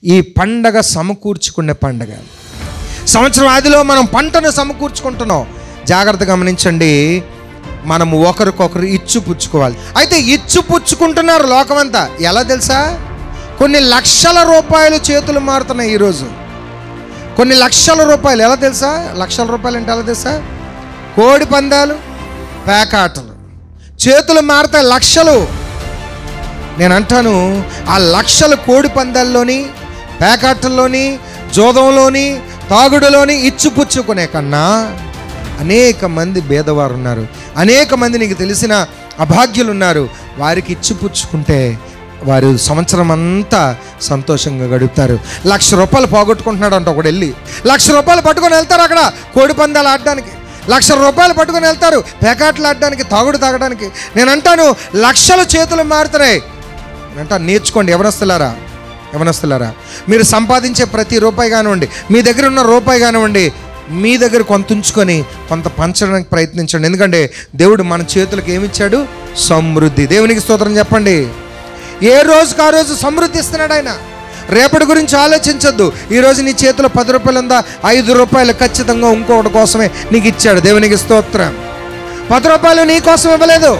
ఈ పండగ సమకూర్చుకునే పండగ సంవత్సరం ఆదిలో మనం పంటను సమకూర్చుకుంటున్నాం జాగ్రత్త గమనించండి మనము ఒకరికొకరు ఇచ్చు పుచ్చుకోవాలి అయితే ఇచ్చు పుచ్చుకుంటున్నారు లోకమంతా ఎలా తెలుసా కొన్ని లక్షల రూపాయలు చేతులు మారుతున్నాయి ఈరోజు కొన్ని లక్షల రూపాయలు ఎలా తెలుసా లక్షల రూపాయలు అంటే ఎలా తెలుసా కోడి పందాలు పేకాటలు చేతులు మారుతాయి లక్షలు నేను అంటాను ఆ లక్షల కోడి పందాల్లోని పేకాటల్లోని జోదంలోని తాగుడులోని ఇచ్చుపుచ్చుకునే కన్నా అనేక మంది భేదవారు ఉన్నారు అనేక మంది నీకు తెలిసిన అభాగ్యులు ఉన్నారు వారికి ఇచ్చిపుచ్చుకుంటే వారు సంవత్సరం అంతా సంతోషంగా గడుపుతారు లక్ష రూపాయలు పోగొట్టుకుంటున్నాడు అంట ఒకడు వెళ్ళి లక్ష రూపాయలు పట్టుకొని వెళ్తారు అక్కడ కోడి పందాలు ఆడడానికి లక్ష రూపాయలు పట్టుకొని వెళ్తారు పేకాట్లు ఆడడానికి తాగుడు తాగడానికి నేను అంటాను లక్షల చేతులు మారుతున్నాయి నేను అంటాను నేర్చుకోండి ఎవరొస్తున్నారా ఎవరొస్తున్నారా మీరు సంపాదించే ప్రతి రూపాయి కానివ్వండి మీ దగ్గర ఉన్న రూపాయి కానివ్వండి మీ దగ్గర కొంత ఉంచుకొని కొంత పంచడానికి ప్రయత్నించండి ఎందుకంటే దేవుడు మన చేతులకు ఏమిచ్చాడు సమృద్ధి దేవునికి స్తోత్రం చెప్పండి ఏ రోజుకు ఆ రోజు సమృద్ధి ఇస్తున్నాడు ఆయన రేపటి గురించి ఆలోచించొద్దు ఈరోజు నీ చేతిలో పది రూపాయలు ఉందా ఐదు రూపాయలు ఖచ్చితంగా ఇంకొకటి కోసమే నీకు ఇచ్చాడు దేవునికి స్తోత్రం పది రూపాయలు నీ కోసం ఇవ్వలేదు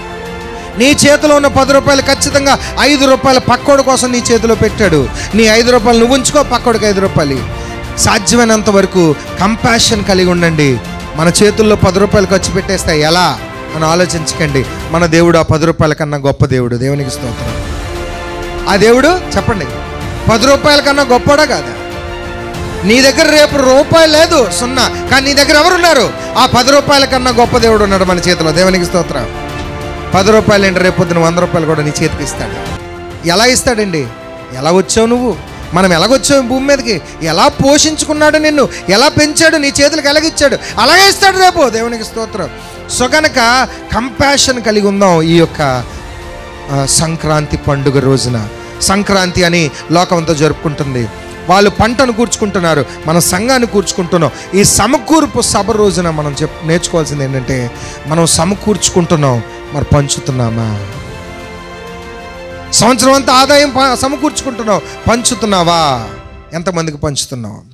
నీ చేతిలో ఉన్న పది రూపాయలు ఖచ్చితంగా ఐదు రూపాయల పక్కోడి కోసం నీ చేతిలో పెట్టాడు నీ ఐదు రూపాయలు నువ్వు ఉంచుకో పక్కోడికి ఐదు రూపాయలు సాధ్యమైనంత వరకు కంపాషన్ కలిగి ఉండండి మన చేతుల్లో పది రూపాయలు ఖర్చు పెట్టేస్తే ఎలా అని ఆలోచించకండి మన దేవుడు ఆ పది రూపాయల కన్నా గొప్ప దేవుడు దేవునికి స్తోత్రం ఆ దేవుడు చెప్పండి పది రూపాయల కన్నా గొప్పడా కాదా నీ దగ్గర రేపు రూపాయి లేదు సున్నా కానీ నీ దగ్గర ఎవరున్నారు ఆ పది రూపాయల కన్నా గొప్ప దేవుడు ఉన్నాడు మన చేతిలో దేవునికి స్తోత్రం పది రూపాయలు ఏంటి రేపు పొద్దున వంద రూపాయలు కూడా నీ చేతికి ఇస్తాడు ఎలా ఇస్తాడండి ఎలా వచ్చావు నువ్వు మనం ఎలాగొచ్చావు ఈ భూమి మీదకి ఎలా పోషించుకున్నాడు నిన్ను ఎలా పెంచాడు నీ చేతులకు ఎలాగిచ్చాడు అలాగే ఇస్తాడు రేపు దేవునికి స్తోత్రం సో కనుక కంపాషన్ కలిగి ఉందాం ఈ యొక్క ఆ, సంక్రాంతి పండుగ రోజున సంక్రాంతి అని లోకమంతా జరుపుకుంటుంది వాళ్ళు పంటను కూర్చుకుంటున్నారు మన సంఘాన్ని కూర్చుకుంటున్నాం ఈ సమకూర్పు సభ రోజున మనం చెప్ నేర్చుకోవాల్సింది ఏంటంటే మనం సమకూర్చుకుంటున్నాం మరి పంచుతున్నామా సంవత్సరం అంతా ఆదాయం ప- సమకూర్చుకుంటున్నావు పంచుతున్నావా ఎంతమందికి పంచుతున్నావు